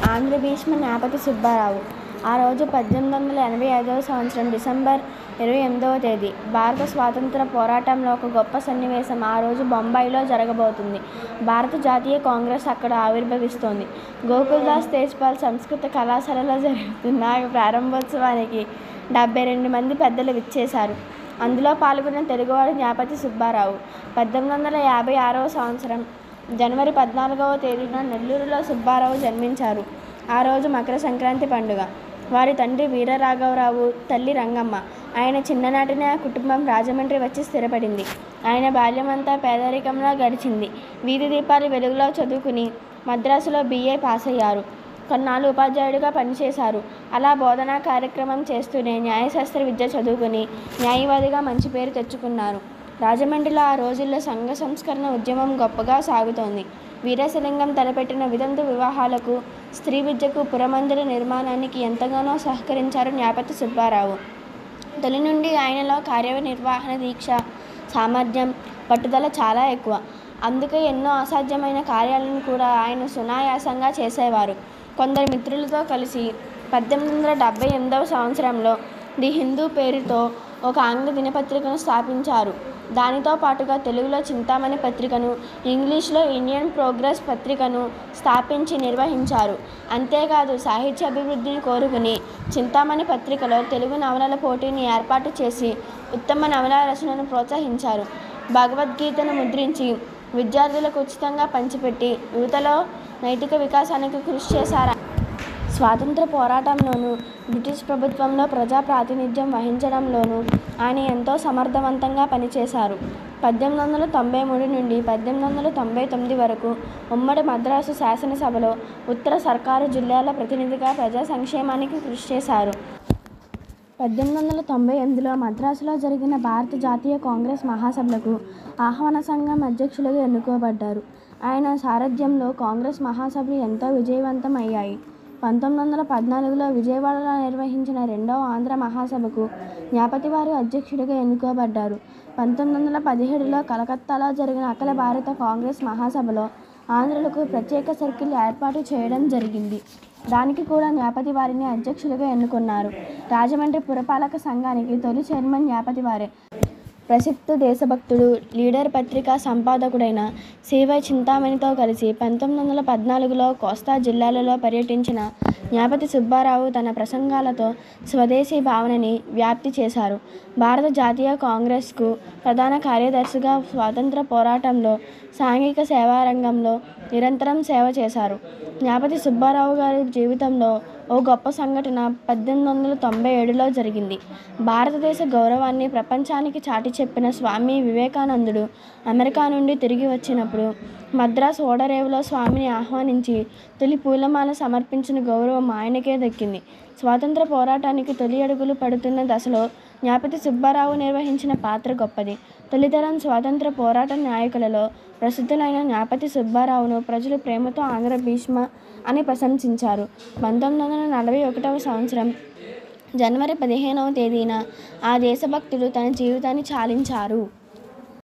ఆంధ్ర భీష్మ జ్ఞాపతి సుబ్బారావు ఆ రోజు పద్దెనిమిది వందల ఎనభై ఐదవ సంవత్సరం డిసెంబర్ ఇరవై ఎనిమిదవ తేదీ భారత స్వాతంత్ర పోరాటంలో ఒక గొప్ప సన్నివేశం ఆ రోజు బొంబాయిలో జరగబోతుంది భారత జాతీయ కాంగ్రెస్ అక్కడ ఆవిర్భవిస్తోంది గోకుల్దాస్ తేజ్పాల్ సంస్కృత కళాశాలలో జరుగుతున్న ఆ ప్రారంభోత్సవానికి డెబ్బై రెండు మంది పెద్దలు విచ్చేశారు అందులో పాల్గొన్న తెలుగువాడు జ్ఞాపతి సుబ్బారావు పద్దెనిమిది వందల యాభై ఆరవ సంవత్సరం జనవరి పద్నాలుగవ తేదీన నెల్లూరులో సుబ్బారావు జన్మించారు ఆ రోజు మకర సంక్రాంతి పండుగ వారి తండ్రి వీరరాఘవరావు తల్లి రంగమ్మ ఆయన చిన్ననాటినే ఆ కుటుంబం రాజమండ్రి వచ్చి స్థిరపడింది ఆయన బాల్యమంతా పేదరికంలో గడిచింది వీధి దీపాలు వెలుగులో చదువుకుని మద్రాసులో బీఏ పాస్ అయ్యారు కొన్నాళ్ళు ఉపాధ్యాయుడిగా పనిచేశారు అలా బోధనా కార్యక్రమం చేస్తూనే న్యాయశాస్త్ర విద్య చదువుకుని న్యాయవాదిగా మంచి పేరు తెచ్చుకున్నారు రాజమండ్రిలో ఆ రోజుల్లో సంఘ సంస్కరణ ఉద్యమం గొప్పగా సాగుతోంది వీరేశలింగం తలపెట్టిన వితంతు వివాహాలకు స్త్రీ విద్యకు పురమందిర నిర్మాణానికి ఎంతగానో సహకరించారు జ్ఞాపతి సుబ్బారావు తొలి నుండి ఆయనలో కార్యనిర్వహణ దీక్ష సామర్థ్యం పట్టుదల చాలా ఎక్కువ అందుకే ఎన్నో అసాధ్యమైన కార్యాలను కూడా ఆయన సునాయాసంగా చేసేవారు కొందరు మిత్రులతో కలిసి పద్దెనిమిది వందల డెబ్బై ఎనిమిదవ సంవత్సరంలో ది హిందూ పేరుతో ఒక ఆంగ్ల దినపత్రికను స్థాపించారు దానితో పాటుగా తెలుగులో చింతామణి పత్రికను ఇంగ్లీష్లో ఇండియన్ ప్రోగ్రెస్ పత్రికను స్థాపించి నిర్వహించారు అంతేకాదు సాహిత్య అభివృద్ధిని కోరుకుని చింతామణి పత్రికలో తెలుగు నవలల పోటీని ఏర్పాటు చేసి ఉత్తమ నవలా రచనను ప్రోత్సహించారు భగవద్గీతను ముద్రించి విద్యార్థులకు ఉచితంగా పంచిపెట్టి యువతలో నైతిక వికాసానికి కృషి చేశారు స్వాతంత్ర పోరాటంలోనూ బ్రిటిష్ ప్రభుత్వంలో ప్రజా ప్రాతినిధ్యం వహించడంలోనూ ఆయన ఎంతో సమర్థవంతంగా పనిచేశారు పద్దెనిమిది వందల తొంభై మూడు నుండి పద్దెనిమిది వందల తొంభై తొమ్మిది వరకు ఉమ్మడి మద్రాసు శాసనసభలో ఉత్తర సర్కారు జిల్లాల ప్రతినిధిగా ప్రజా సంక్షేమానికి కృషి చేశారు పద్దెనిమిది వందల తొంభై ఎనిమిదిలో మద్రాసులో జరిగిన భారత జాతీయ కాంగ్రెస్ మహాసభలకు ఆహ్వాన సంఘం అధ్యక్షులుగా ఎన్నుకోబడ్డారు ఆయన సారథ్యంలో కాంగ్రెస్ మహాసభలు ఎంతో విజయవంతం అయ్యాయి పంతొమ్మిది వందల పద్నాలుగులో విజయవాడలో నిర్వహించిన రెండవ ఆంధ్ర మహాసభకు జ్ఞాపతి వారు అధ్యక్షుడిగా ఎన్నుకోబడ్డారు పంతొమ్మిది వందల పదిహేడులో కలకత్తాలో జరిగిన అఖిల భారత కాంగ్రెస్ మహాసభలో ఆంధ్రులకు ప్రత్యేక సర్కిల్ ఏర్పాటు చేయడం జరిగింది దానికి కూడా జ్ఞాపతి వారిని అధ్యక్షులుగా ఎన్నుకున్నారు రాజమండ్రి పురపాలక సంఘానికి తొలి చైర్మన్ జ్ఞాపతి వారే ప్రసిద్ధ దేశభక్తుడు లీడర్ పత్రికా సంపాదకుడైన సివై చింతామణితో కలిసి పంతొమ్మిది వందల పద్నాలుగులో కోస్తా జిల్లాలలో పర్యటించిన జ్ఞాపతి సుబ్బారావు తన ప్రసంగాలతో స్వదేశీ భావనని వ్యాప్తి చేశారు భారత జాతీయ కాంగ్రెస్కు ప్రధాన కార్యదర్శిగా స్వాతంత్ర పోరాటంలో సాంఘిక సేవా రంగంలో నిరంతరం సేవ చేశారు జ్ఞాపతి సుబ్బారావు గారి జీవితంలో ఓ గొప్ప సంఘటన పద్దెనిమిది వందల తొంభై ఏడులో జరిగింది భారతదేశ గౌరవాన్ని ప్రపంచానికి చాటి చెప్పిన స్వామి వివేకానందుడు అమెరికా నుండి తిరిగి వచ్చినప్పుడు మద్రాసు ఓడరేవులో స్వామిని ఆహ్వానించి తొలి పూలమాల సమర్పించిన గౌరవం ఆయనకే దక్కింది స్వాతంత్ర పోరాటానికి తొలి అడుగులు పడుతున్న దశలో జ్ఞాపతి సుబ్బారావు నిర్వహించిన పాత్ర గొప్పది తొలితరం స్వాతంత్ర పోరాట నాయకులలో ప్రసిద్ధులైన జ్ఞాపతి సుబ్బారావును ప్రజలు ప్రేమతో ఆంధ్ర భీష్మ అని ప్రశంసించారు పంతొమ్మిది వందల నలభై ఒకటవ సంవత్సరం జనవరి పదిహేనవ తేదీన ఆ దేశభక్తుడు తన జీవితాన్ని చాలించారు